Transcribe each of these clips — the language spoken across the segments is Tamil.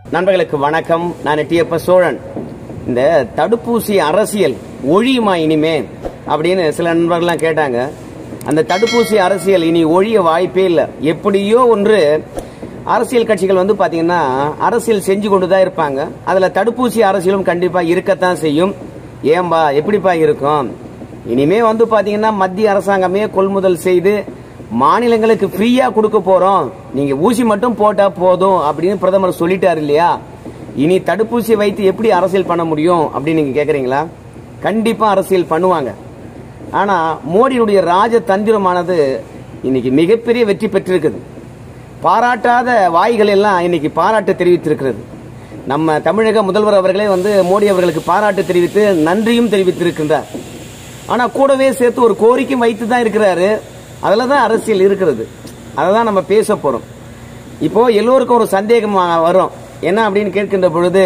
நண்பர்களுக்கு வணக்கம் நான் டிஎப்ப சோழன் இந்த தடுப்பூசி அரசியல் ஒழியுமா இனிமே அப்படின்னு சில நண்பர்கள்லாம் கேட்டாங்க அந்த தடுப்பூசி அரசியல் இனி ஒழிய வாய்ப்பே இல்லை எப்படியோ ஒன்று அரசியல் கட்சிகள் வந்து பாத்தீங்கன்னா அரசியல் செஞ்சு கொண்டு தான் இருப்பாங்க அதுல தடுப்பூசி அரசியலும் கண்டிப்பா இருக்கத்தான் செய்யும் ஏன்பா எப்படிப்பா இருக்கும் இனிமே வந்து பாத்தீங்கன்னா மத்திய அரசாங்கமே கொள்முதல் செய்து மாநிலங்களுக்கு ஃப்ரீயா கொடுக்க போறோம் நீங்க ஊசி மட்டும் போட்டா போதும் அப்படின்னு பிரதமர் சொல்லிட்டாரு இல்லையா இனி தடுப்பூசி வைத்து எப்படி அரசியல் பண்ண முடியும் அப்படின்னு நீங்க கேக்குறீங்களா கண்டிப்பா அரசியல் பண்ணுவாங்க ஆனா மோடியினுடைய ராஜதந்திரமானது இன்னைக்கு மிகப்பெரிய வெற்றி பெற்றிருக்குது பாராட்டாத வாய்கள் எல்லாம் இன்னைக்கு பாராட்டு தெரிவித்திருக்கிறது நம்ம தமிழக முதல்வர் அவர்களே வந்து மோடி அவர்களுக்கு பாராட்டு தெரிவித்து நன்றியும் தெரிவித்திருக்கின்றார் ஆனா கூடவே சேர்த்து ஒரு கோரிக்கையும் வைத்து தான் இருக்கிறாரு அதில் தான் அரசியல் இருக்கிறது அதை தான் நம்ம பேச போறோம் இப்போ எல்லோருக்கும் ஒரு சந்தேகம் வரும் என்ன அப்படின்னு கேட்கின்ற பொழுது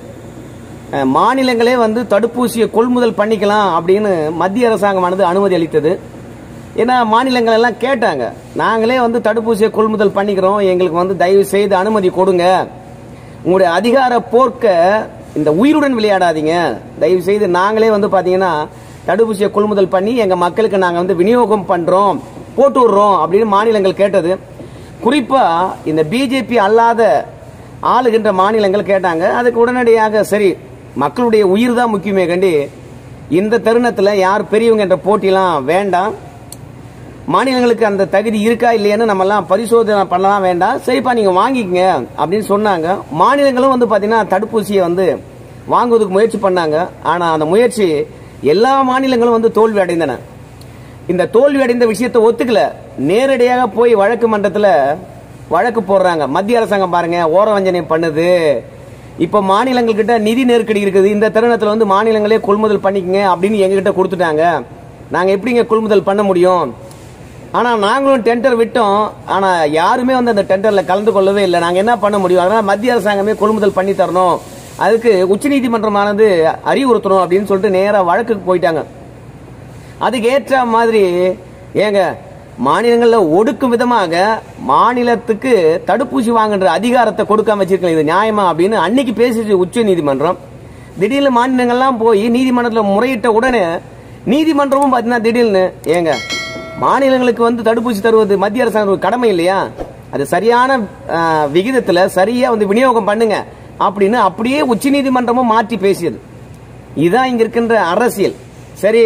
அஹ், மாநிலங்களே வந்து தடுப்பூசியை கொள்முதல் பண்ணிக்கலாம் அப்படின்னு மத்திய அரசாங்கமானது அனுமதி அளித்தது ஏன்னா மாநிலங்கள் எல்லாம் கேட்டாங்க நாங்களே வந்து தடுப்பூசியை கொள்முதல் பண்ணிக்கிறோம் எங்களுக்கு வந்து தயவு செய்து அனுமதி கொடுங்க உங்களுடைய அதிகார போர்க்க இந்த உயிருடன் விளையாடாதீங்க தயவு செய்து நாங்களே வந்து பாத்தீங்கன்னா தடுப்பூசியை கொள்முதல் பண்ணி எங்க மக்களுக்கு நாங்க வந்து விநியோகம் பண்றோம் போட்டு விடுறோம் அப்படின்னு மாநிலங்கள் கேட்டது குறிப்பா இந்த பிஜேபி அல்லாத ஆளுகின்ற மாநிலங்கள் கேட்டாங்க அதுக்கு உடனடியாக சரி மக்களுடைய உயிர் தான் முக்கியமே கண்டி இந்த தருணத்துல யார் பெரியவங்க என்ற போட்டிலாம் வேண்டாம் மாநிலங்களுக்கு அந்த தகுதி இருக்கா இல்லையான்னு நம்ம எல்லாம் பரிசோதனை பண்ணலாம் வேண்டாம் சரிப்பா நீங்க வாங்கிக்கங்க அப்படின்னு சொன்னாங்க மாநிலங்களும் வந்து பாத்தீங்கன்னா தடுப்பூசியை வந்து வாங்குவதற்கு முயற்சி பண்ணாங்க ஆனா அந்த முயற்சி எல்லா மாநிலங்களும் வந்து தோல்வி அடைந்தன இந்த தோல்வி அடைந்த விஷயத்தை ஒத்துக்கல நேரடியாக போய் வழக்கு மன்றத்துல வழக்கு போடுறாங்க மத்திய அரசாங்கம் பாருங்க ஓரவஞ்சனை பண்ணுது இப்ப மாநிலங்கள் கிட்ட நிதி நெருக்கடி இருக்குது இந்த தருணத்துல வந்து மாநிலங்களே கொள்முதல் பண்ணிக்கங்க அப்படின்னு எங்ககிட்ட கொடுத்துட்டாங்க நாங்க எப்படிங்க கொள்முதல் பண்ண முடியும் ஆனா நாங்களும் டெண்டர் விட்டோம் ஆனா யாருமே வந்து அந்த டெண்டர்ல கலந்து கொள்ளவே இல்லை நாங்க என்ன பண்ண முடியும் அதனால மத்திய அரசாங்கமே கொள்முதல் பண்ணி தரணும் அதுக்கு உச்சநீதிமன்றமானது அறிவுறுத்தணும் அப்படின்னு சொல்லிட்டு நேரா வழக்குக்கு போயிட்டாங்க அதுக்கு ஏற்ற மாதிரி ஏங்க மாநிலங்கள்ல ஒடுக்கும் விதமாக மாநிலத்துக்கு தடுப்பூசி வாங்குன்ற அதிகாரத்தை கொடுக்காம வச்சிருக்கல இது நியாயமா அப்படின்னு அன்னைக்கு பேசிச்சு உச்ச நீதிமன்றம் திடீர்னு மாநிலங்கள்லாம் போய் நீதிமன்றத்தில் முறையிட்ட உடனே நீதிமன்றமும் பாத்தீங்கன்னா திடீர்னு ஏங்க மாநிலங்களுக்கு வந்து தடுப்பூசி தருவது மத்திய அரசாங்க கடமை இல்லையா அது சரியான ஆஹ், விகிதத்துல சரியா வந்து விநியோகம் பண்ணுங்க அப்படின்னு அப்படியே உச்ச நீதிமன்றமும் மாற்றி பேசியது இதுதான் இங்க இருக்கின்ற அரசியல் சரி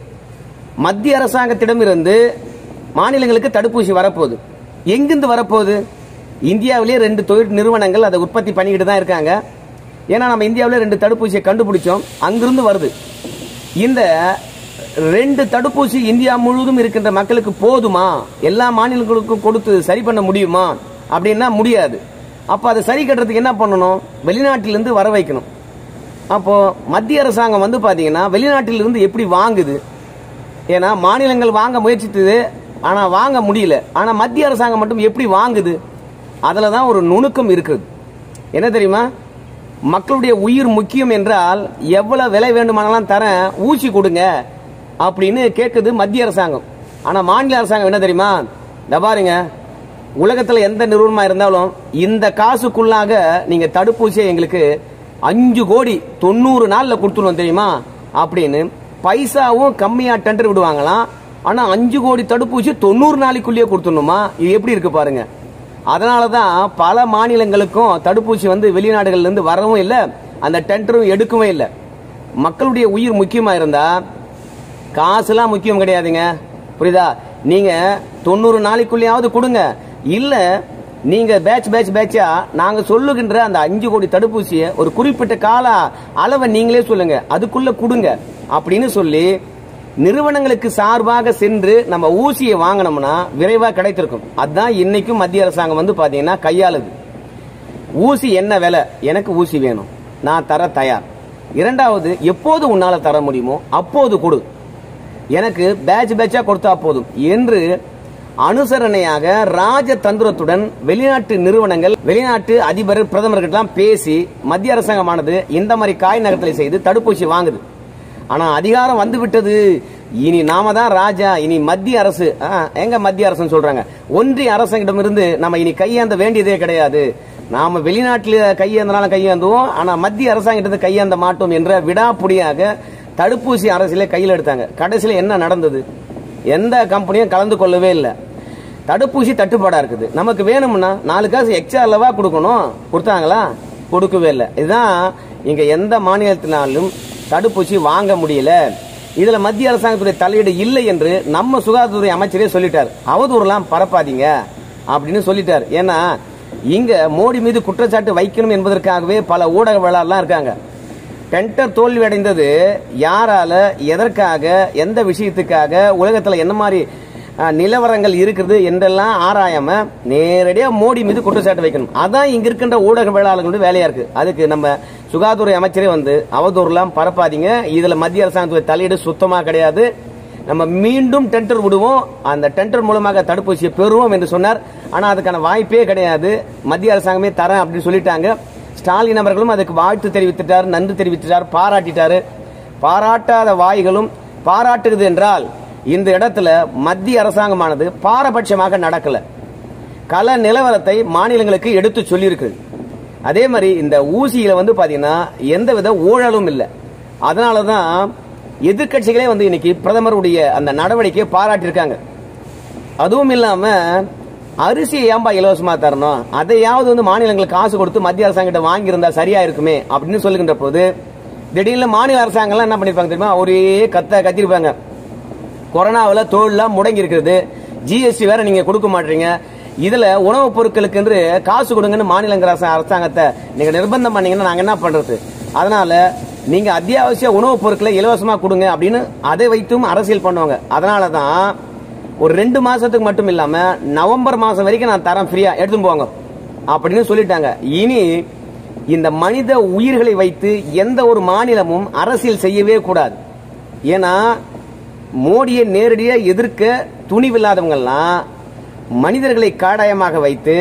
மத்திய அரசாங்கத்திடமிருந்து மாநிலங்களுக்கு தடுப்பூசி வரப்போகுது எங்கிருந்து வரப்போகுது இந்தியாவிலேயே ரெண்டு தொழில் நிறுவனங்கள் அதை உற்பத்தி பண்ணிக்கிட்டு தான் இருக்காங்க ஏன்னா நம்ம இந்தியாவிலே ரெண்டு தடுப்பூசியை கண்டுபிடிச்சோம் அங்கிருந்து வருது இந்த ரெண்டு தடுப்பூசி இந்தியா முழுவதும் இருக்கின்ற மக்களுக்கு போதுமா எல்லா மாநிலங்களுக்கும் கொடுத்து சரி பண்ண முடியுமா அப்படின்னா முடியாது அப்ப அதை சரி கட்டுறதுக்கு என்ன பண்ணணும் வெளிநாட்டிலிருந்து வர வைக்கணும் அப்போ மத்திய அரசாங்கம் வந்து பாத்தீங்கன்னா வெளிநாட்டிலிருந்து எப்படி வாங்குது ஏன்னா மாநிலங்கள் வாங்க முயற்சித்தது ஆனா வாங்க முடியல ஆனா மத்திய அரசாங்கம் மட்டும் எப்படி வாங்குது அதுல தான் ஒரு நுணுக்கம் இருக்குது என்ன தெரியுமா மக்களுடைய உயிர் முக்கியம் என்றால் எவ்வளவு விலை வேண்டுமானாலும் தரேன் ஊசி கொடுங்க அப்படின்னு கேட்குது மத்திய அரசாங்கம் ஆனா மாநில அரசாங்கம் என்ன தெரியுமா இந்த பாருங்க உலகத்துல எந்த நிறுவனமா இருந்தாலும் இந்த காசுக்குள்ளாக நீங்க தடுப்பூசியை எங்களுக்கு அஞ்சு கோடி தொண்ணூறு நாள்ல கொடுத்துருவோம் தெரியுமா அப்படின்னு பைசாவும் கம்மியா டெண்டர் விடுவாங்களாம் ஆனா அஞ்சு கோடி தடுப்பூசி தொண்ணூறு நாளைக்குள்ளேயே கொடுத்துடணுமா இது எப்படி இருக்கு பாருங்க அதனாலதான் பல மாநிலங்களுக்கும் தடுப்பூசி வந்து வெளிநாடுகள்ல இருந்து வரவும் இல்லை அந்த டெண்டரும் எடுக்கவே இல்லை மக்களுடைய உயிர் முக்கியமா இருந்தா காசுலாம் முக்கியம் கிடையாதுங்க புரியுதா நீங்க தொண்ணூறு நாளைக்குள்ளேயாவது கொடுங்க இல்ல நீங்க பேட்ச் பேட்ச் பேட்சா நாங்க சொல்லுகின்ற அந்த அஞ்சு கோடி தடுப்பூசியை ஒரு குறிப்பிட்ட கால அளவை நீங்களே சொல்லுங்க அதுக்குள்ள கொடுங்க அப்படின்னு சொல்லி நிறுவனங்களுக்கு சார்பாக சென்று நம்ம ஊசியை வாங்கினோம்னா விரைவா கிடைத்திருக்கும் அதுதான் இன்னைக்கும் மத்திய அரசாங்கம் வந்து பாத்தீங்கன்னா கையாளுது ஊசி என்ன விலை எனக்கு ஊசி வேணும் நான் தர தயார் இரண்டாவது எப்போது உன்னால தர முடியுமோ அப்போது கொடு எனக்கு பேட்ச் பேட்சா கொடுத்தா போதும் என்று அனுசரணையாக ராஜதந்திரத்துடன் வெளிநாட்டு நிறுவனங்கள் வெளிநாட்டு அதிபர் பிரதமர்கிட்டலாம் பேசி மத்திய அரசாங்கமானது இந்த மாதிரி காய் நகர்த்தலை செய்து தடுப்பூசி வாங்குது ஆனா அதிகாரம் வந்து விட்டது இனி நாம தான் ராஜா இனி மத்திய அரசு ஆ, எங்க மத்திய அரசுன்னு சொல்றாங்க ஒன்றிய அரசிடம் இருந்து நம்ம இனி கையாந்த வேண்டியதே கிடையாது நாம வெளிநாட்டில் கையேந்தனாலும் கையேந்துவோம் ஆனா மத்திய அரசாங்கத்தை கையேந்த மாட்டோம் என்ற விடாப்புடியாக தடுப்பூசி அரசியலை கையில் எடுத்தாங்க கடைசியில் என்ன நடந்தது எந்த கம்பெனியும் கலந்து கொள்ளவே இல்லை தடுப்பூசி தட்டுப்பாடா இருக்குது நமக்கு வேணும்னா நாலு காசு எக்ஸ்ட்ரா அல்லவா கொடுக்கணும் கொடுத்தாங்களா கொடுக்கவே இல்லை இதுதான் இங்க எந்த மாநிலத்தினாலும் தடுப்பூசி வாங்க முடியல இதுல மத்திய அரசாங்கத்துடைய தலையீடு இல்லை என்று நம்ம சுகாதாரத்துறை அமைச்சரே சொல்லிட்டார் அவதூறுலாம் பரப்பாதீங்க அப்படின்னு சொல்லிட்டார் ஏன்னா இங்க மோடி மீது குற்றச்சாட்டு வைக்கணும் என்பதற்காகவே பல ஊடகவியலாளர்லாம் இருக்காங்க டெண்டர் தோல்வி அடைந்தது யாரால எதற்காக எந்த விஷயத்துக்காக உலகத்துல என்ன மாதிரி அஹ், நிலவரங்கள் இருக்குது என்றெல்லாம் ஆராயாம நேரடியா மோடி மீது குற்றச்சாட்டு வைக்கணும் அதான் இங்க இருக்கின்ற ஊடகவியலாளர்களுடைய வேலையா இருக்கு அதுக்கு நம்ம சுகாதார அமைச்சரே வந்து அவதூறுலாம் பரப்பாதீங்க இதுல மத்திய அரசாங்கத்துடைய தலையீடு சுத்தமா கிடையாது நம்ம மீண்டும் டெண்டர் விடுவோம் அந்த டெண்டர் மூலமாக தடுப்பூசியை பெறுவோம் என்று சொன்னார் ஆனா அதுக்கான வாய்ப்பே கிடையாது மத்திய அரசாங்கமே தரேன் அப்படின்னு சொல்லிட்டாங்க ஸ்டாலின் அவர்களும் அதுக்கு வாழ்த்து தெரிவித்துட்டார் நன்றி தெரிவித்துட்டார் பாராட்டிட்டாரு பாராட்டாத வாய்களும் பாராட்டுகிறது என்றால் இந்த இடத்துல மத்திய அரசாங்கமானது பாரபட்சமாக நடக்கல கள நிலவரத்தை மாநிலங்களுக்கு எடுத்து சொல்லியிருக்கு அதே மாதிரி இந்த ஊசியில வந்து பாத்தீங்கன்னா எந்தவித ஊழலும் இல்லை அதனாலதான் எதிர்க்கட்சிகளே வந்து இன்னைக்கு பிரதமருடைய அந்த நடவடிக்கையை பாராட்டியிருக்காங்க அதுவும் இல்லாம அரிசியை ஏன்பா இலவசமா தரணும் அதையாவது வந்து மாநிலங்களுக்கு காசு கொடுத்து மத்திய அரசாங்கிட்ட வாங்கியிருந்தா சரியா இருக்குமே அப்படின்னு சொல்லுகின்ற போது திடீர்னு மாநில அரசாங்கம்லாம் என்ன பண்ணிருப்பாங்க தெரியுமா ஒரே கத்த கத்திருப்பாங்க கொரோனாவில் தொழிலாம் முடங்கி இருக்கிறது ஜிஎஸ்டி வேற நீங்க கொடுக்க மாட்டீங்க இதுல உணவுப் பொருட்களுக்கு என்று காசு கொடுங்கன்னு மாநிலங்கிற அரசா- அரசாங்கத்தை நீங்க நிர்பந்தம் பண்ணீங்கன்னா நாங்க என்ன பண்றது அதனால நீங்க அத்தியாவசிய உணவுப் பொருட்களை இலவசமா கொடுங்க அப்படின்னு அதை வைத்தும் அரசியல் பண்ணுவாங்க அதனால தான் ஒரு ரெண்டு மாசத்துக்கு மட்டும் இல்லாம நவம்பர் மாசம் வரைக்கும் நான் தரேன் ஃப்ரீயா எடுத்துன்னு போங்க அப்படின்னு சொல்லிட்டாங்க இனி இந்த மனித உயிர்களை வைத்து எந்த ஒரு மாநிலமும் அரசியல் செய்யவே கூடாது ஏன்னா மோடியை நேரடியா எதிர்க்க துணிவில்லாதவங்கெல்லாம் மனிதர்களை காடாயமாக வைத்து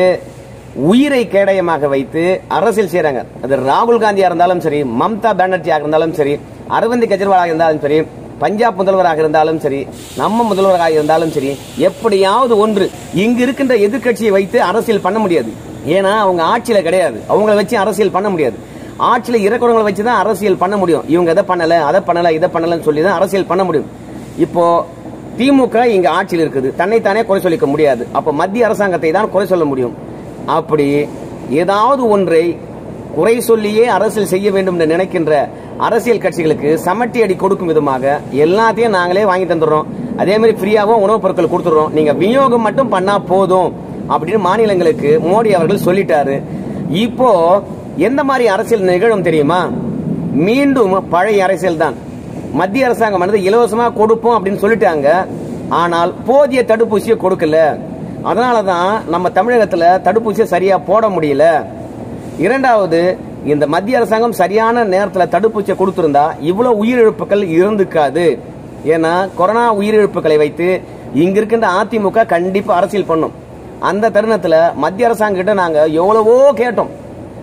உயிரை கேடயமாக வைத்து அரசியல் செய்றாங்க அது ராகுல் காந்தியா இருந்தாலும் சரி மம்தா பானர்ஜியாக இருந்தாலும் சரி அரவிந்த் கெஜ்ரிவாலாக இருந்தாலும் சரி பஞ்சாப் முதல்வராக இருந்தாலும் சரி நம்ம முதல்வராக இருந்தாலும் சரி எப்படியாவது ஒன்று இங்கு இருக்கின்ற எதிர்க்கட்சியை வைத்து அரசியல் பண்ண முடியாது ஏன்னா அவங்க ஆட்சியில கிடையாது அவங்கள வச்சு அரசியல் பண்ண முடியாது ஆட்சியில இருக்கிறவங்களை வச்சு தான் அரசியல் பண்ண முடியும் இவங்க எதை பண்ணல அதை பண்ணல இதை பண்ணலன்னு சொல்லி தான் அரசியல் பண்ண முடியும் இப்போ திமுக இங்க ஆட்சியில் இருக்குது தன்னைத்தானே குறை சொல்லிக்க முடியாது அப்ப மத்திய அரசாங்கத்தை தான் குறை சொல்ல முடியும் அப்படி ஏதாவது ஒன்றை குறை சொல்லியே அரசியல் செய்ய வேண்டும் என்று நினைக்கின்ற அரசியல் கட்சிகளுக்கு சமட்டி அடி கொடுக்கும் விதமாக எல்லாத்தையும் நாங்களே வாங்கி தந்துடுறோம் அதே மாதிரி ஃப்ரீயாவும் உணவுப் பொருட்கள் கொடுத்துடுறோம் நீங்க விநியோகம் மட்டும் பண்ணா போதும் அப்படின்னு மாநிலங்களுக்கு மோடி அவர்கள் சொல்லிட்டாரு இப்போ எந்த மாதிரி அரசியல் நிகழும் தெரியுமா மீண்டும் பழைய அரசியல் தான் மத்திய அரசாங்கம் வந்து இலவசமா கொடுப்போம் அப்படின்னு சொல்லிட்டாங்க ஆனால் போதிய தடுப்பூசியை கொடுக்கல அதனாலதான் நம்ம தமிழகத்துல தடுப்பூசியை சரியா போட முடியல இரண்டாவது இந்த மத்திய அரசாங்கம் சரியான நேரத்துல தடுப்பூசியை கொடுத்திருந்தா இவ்வளவு உயிரிழப்புகள் இருந்துக்காது ஏன்னா கொரோனா உயிரிழப்புகளை வைத்து இங்க இருக்கின்ற அதிமுக கண்டிப்பா அரசியல் பண்ணும் அந்த தருணத்துல மத்திய அரசாங்கம் கிட்ட நாங்க எவ்வளவோ கேட்டோம்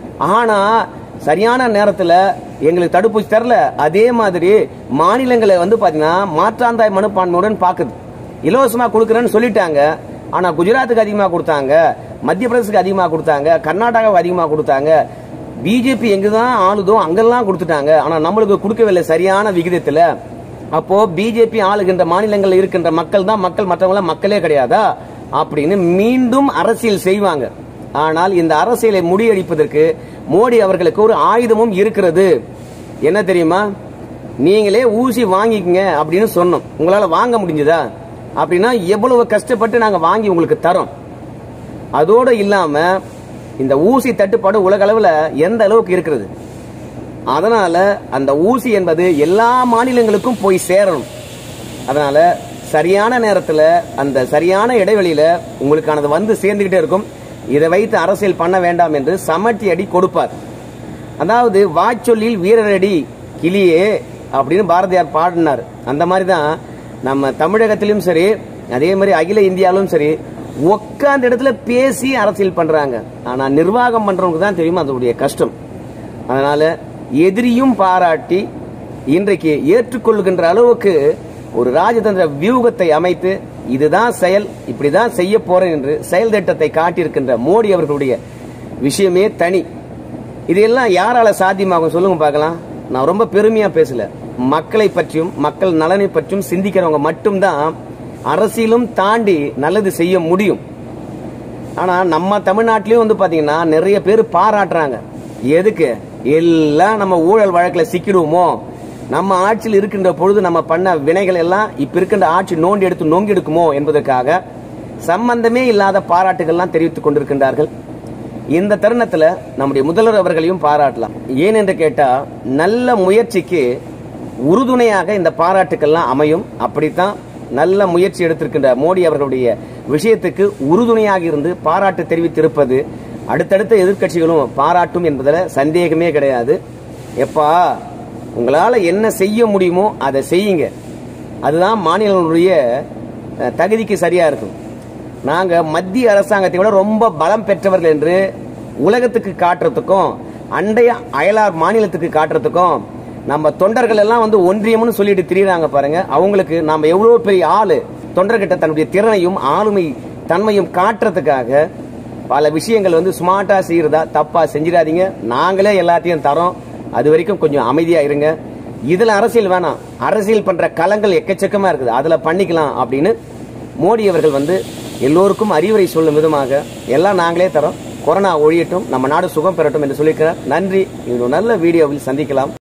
ஆனா சரியான நேரத்துல எங்களுக்கு தடுப்பூசி தரல அதே மாதிரி மாநிலங்களை வந்து பாத்தீங்கன்னா மாற்றாந்தாய் மனுப்பான்மையுடன் பாக்குது இலவசமா கொடுக்கறேன்னு சொல்லிட்டாங்க ஆனா குஜராத்துக்கு அதிகமா கொடுத்தாங்க மத்திய பிரதேசத்துக்கு அதிகமா கொடுத்தாங்க கர்நாடகாவுக்கு அதிகமா கொடுத்தாங்க பிஜேபி எங்கதான் ஆளுதோ அங்கெல்லாம் கொடுத்துட்டாங்க ஆனா நம்மளுக்கு கொடுக்கவில்லை சரியான விகிதத்துல அப்போ பிஜேபி ஆளுகின்ற மாநிலங்கள்ல இருக்கின்ற மக்கள் தான் மக்கள் மற்றவங்கள மக்களே கிடையாதா அப்படின்னு மீண்டும் அரசியல் செய்வாங்க ஆனால் இந்த அரசியலை முறியடிப்பதற்கு மோடி அவர்களுக்கு ஒரு ஆயுதமும் இருக்கிறது என்ன தெரியுமா நீங்களே ஊசி வாங்கிக்கங்க அப்படின்னு சொன்னோம் உங்களால வாங்க முடிஞ்சதா அப்படின்னா எவ்வளவு கஷ்டப்பட்டு நாங்க வாங்கி உங்களுக்கு தரோம் அதோட இல்லாம இந்த ஊசி தட்டுப்பாடு உலக அளவுல எந்த அளவுக்கு இருக்கிறது அதனால அந்த ஊசி என்பது எல்லா மாநிலங்களுக்கும் போய் சேரணும் அதனால சரியான நேரத்துல அந்த சரியான இடைவெளியில உங்களுக்கானது வந்து சேர்ந்துகிட்டே இருக்கும் இதை வைத்து அரசியல் பண்ண வேண்டாம் என்று சமட்டி அடி கொடுப்பார் அதாவது வாச்சொல்லில் வீரரடி கிளியே அப்படின்னு பாரதியார் பாடினார் அந்த மாதிரி தான் நம்ம தமிழகத்திலும் சரி அதே மாதிரி அகில இந்தியாவிலும் சரி உட்காந்த இடத்துல பேசி அரசியல் பண்றாங்க ஆனா நிர்வாகம் பண்றவங்க தான் தெரியும் அதனுடைய கஷ்டம் அதனால எதிரியும் பாராட்டி இன்றைக்கு ஏற்றுக்கொள்கின்ற அளவுக்கு ஒரு ராஜதந்திர வியூகத்தை அமைத்து இதுதான் செயல் இப்படிதான் செய்ய போறேன் என்று செயல் திட்டத்தை காட்டியிருக்கின்ற மோடி அவர்களுடைய விஷயமே தனி இதெல்லாம் யாரால சாத்தியமாகும் சொல்லுங்க பார்க்கலாம் நான் ரொம்ப பெருமையா பேசல மக்களை பற்றியும் மக்கள் நலனை பற்றியும் சிந்திக்கிறவங்க மட்டும்தான் அரசியலும் தாண்டி நல்லது செய்ய முடியும் ஆனா நம்ம தமிழ்நாட்டிலயும் வந்து பாத்தீங்கன்னா நிறைய பேர் பாராட்டுறாங்க எதுக்கு எல்லாம் நம்ம ஊழல் வழக்குல சிக்கிடுவோமோ நம்ம ஆட்சியில் இருக்கின்ற பொழுது நம்ம பண்ண வினைகள் எல்லாம் இப்ப இருக்கின்ற ஆட்சி நோண்டி எடுத்து நோங்கி எடுக்குமோ என்பதற்காக சம்பந்தமே இல்லாத பாராட்டுகள்லாம் தெரிவித்துக் கொண்டிருக்கின்றார்கள் இந்த தருணத்துல நம்முடைய முதல்வர் அவர்களையும் பாராட்டலாம் ஏன் என்று கேட்டா நல்ல முயற்சிக்கு உறுதுணையாக இந்த பாராட்டுக்கள்லாம் அமையும் அப்படித்தான் நல்ல முயற்சி எடுத்திருக்கின்ற மோடி அவர்களுடைய விஷயத்துக்கு உறுதுணையாக இருந்து பாராட்டு தெரிவித்திருப்பது அடுத்தடுத்த எதிர்க்கட்சிகளும் பாராட்டும் என்பதில் சந்தேகமே கிடையாது எப்பா உங்களால என்ன செய்ய முடியுமோ அதை செய்யுங்க அதுதான் மாநிலங்களுடைய அஹ், தகுதிக்கு சரியா இருக்கும் நாங்க மத்திய அரசாங்கத்தை விட ரொம்ப பலம் பெற்றவர்கள் என்று உலகத்துக்கு காட்டுறதுக்கும் அண்டைய அயலார் மாநிலத்துக்கு காட்டுறதுக்கும் நம்ம தொண்டர்கள் எல்லாம் வந்து ஒன்றியம்னு சொல்லிட்டு திரியுறாங்க பாருங்க அவங்களுக்கு நாம எவ்வளவு பெரிய ஆளு தொண்டர்கிட்ட தன்னுடைய திறனையும் ஆளுமை தன்மையும் காட்டுறதுக்காக பல விஷயங்கள் வந்து ஸ்மார்ட்டா செய்யறதா தப்பா செஞ்சிடாதீங்க நாங்களே எல்லாத்தையும் தரோம் அது வரைக்கும் கொஞ்சம் அமைதியா இருங்க இதுல அரசியல் வேணாம் அரசியல் பண்ற களங்கள் எக்கச்சக்கமா இருக்குது அதுல பண்ணிக்கலாம் அப்படின்னு மோடி அவர்கள் வந்து எல்லோருக்கும் அறிவுரை சொல்லும் விதமாக எல்லாம் நாங்களே தரோம் கொரோனா ஒழியட்டும் நம்ம நாடு சுகம் பெறட்டும் என்று சொல்லியிருக்கிறார் நன்றி இன்னொரு நல்ல வீடியோவில் சந்திக்கலாம்